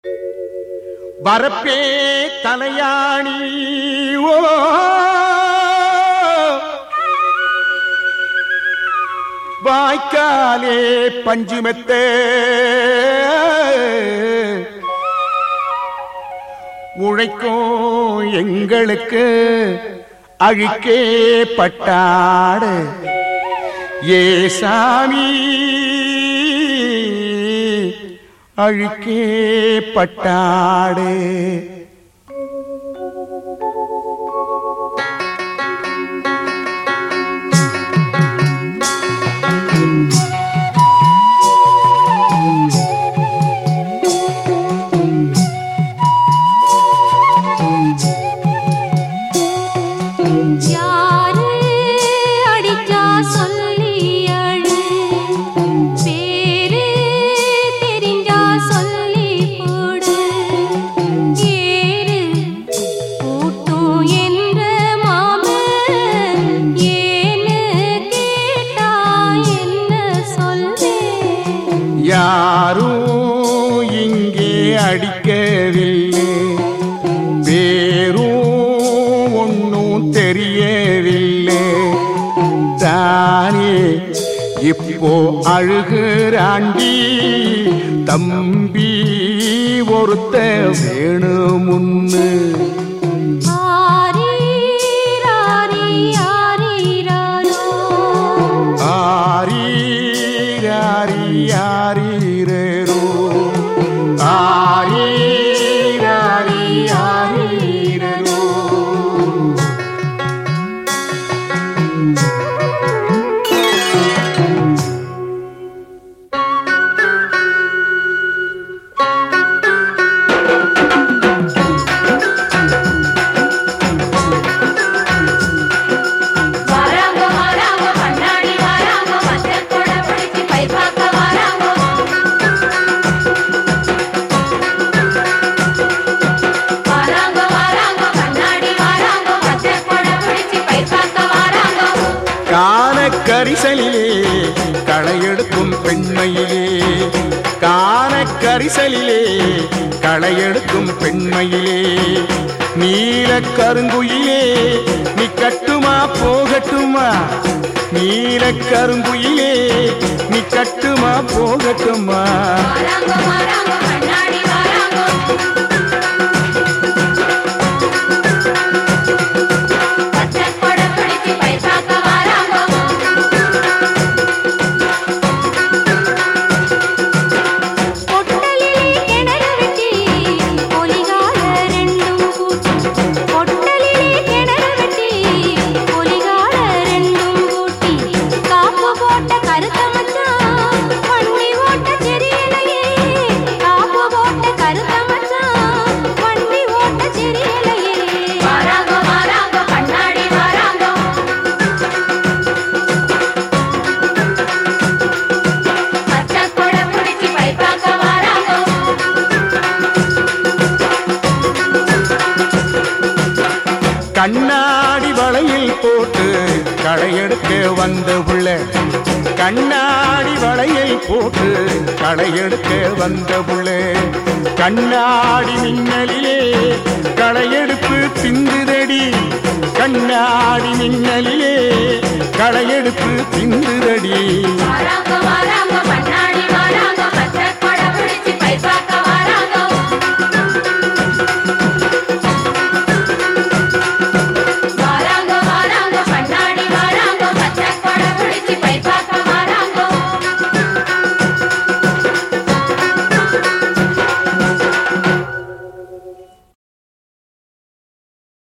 வரப்பே தலையாணி ஓ வாய்க்காலே பஞ்சுமெத்தே உழைக்கும் எங்களுக்கு அழிக்கே பட்டாடு ஏ சாமி அழுக்கே பட்டாடு யாரு அடிச்சா சொல்லி அழு பேரு தெரிஞ்சா சொல்லி போடு ஏறு கூட்டும் என்ற மாம ஏன்னு கேட்டா என்ன சொல்வேன் யாரும் இங்கே அடிக்கவில்லை பேரும் ஒன்றும் தெரியவில்லை தானே இப்போ அழுகிறாண்டி தம்பி ஒருத்த வேணுமுன்னு ஆரீராரி ஆரீராரோ ஆரி ஆரி ஆரீரோ ஆரி ஆரி ஆரீரோ வராங்க வராங்க கண்ணாடி வராங்க மஞ்சள் கூட பிடிச்சி பை பார்க்க வராங்க வராங்க வராங்க கண்ணாடி வராங்க மஞ்சள் கூட பிடிச்சி பை பார்க்க வராங்க காண கரிசலிலே களையெடுக்கும் பெண்மையிலே காண கரிசலிலே களையெடுக்கும் பெண்மையிலே நீல கருங்குயிலே நீ கட்டுமா போகட்டுமா நீல கருங்குயிலே நீ கட்டுமா போகட்டுமா வராங்க வராங்க கண்ணாடி வராங்க மஞ்சள் கூட பிடிச்சி பை பார்க்க வராங்க பொட்டலிலே கிணறு வெட்டி பொலிகால ரெண்டும் கூட்டி பொட்டலிலே கிணறு வெட்டி பொலிகால ரெண்டும் கூட்டி காப்பு போட்ட கருத்த மச்சான் வண்டி ஓட்ட தெரியலையே காப்பு போட்ட கருத்த மச்சான் வண்டி ஓட்ட தெரியலையே வராங்க வராங்க கண்ணாடி வராங்க மச்சான் கூட பிடிச்சி பை பார்க்க வராங்க கண்ணாடி வளையில் போட்டு களையெடுக்க வந்த புள்ள கண்ணாடி வளையில் போட்டு களையெடுக்க வந்த புள்ள கண்ணாடி மின்னலிலே களையெடுப்பு திந்துதடி கண்ணாடி மின்னலிலே களையெடுப்பு திந்துதடி வராங்க வராங்க கண்ணாடி வராங்க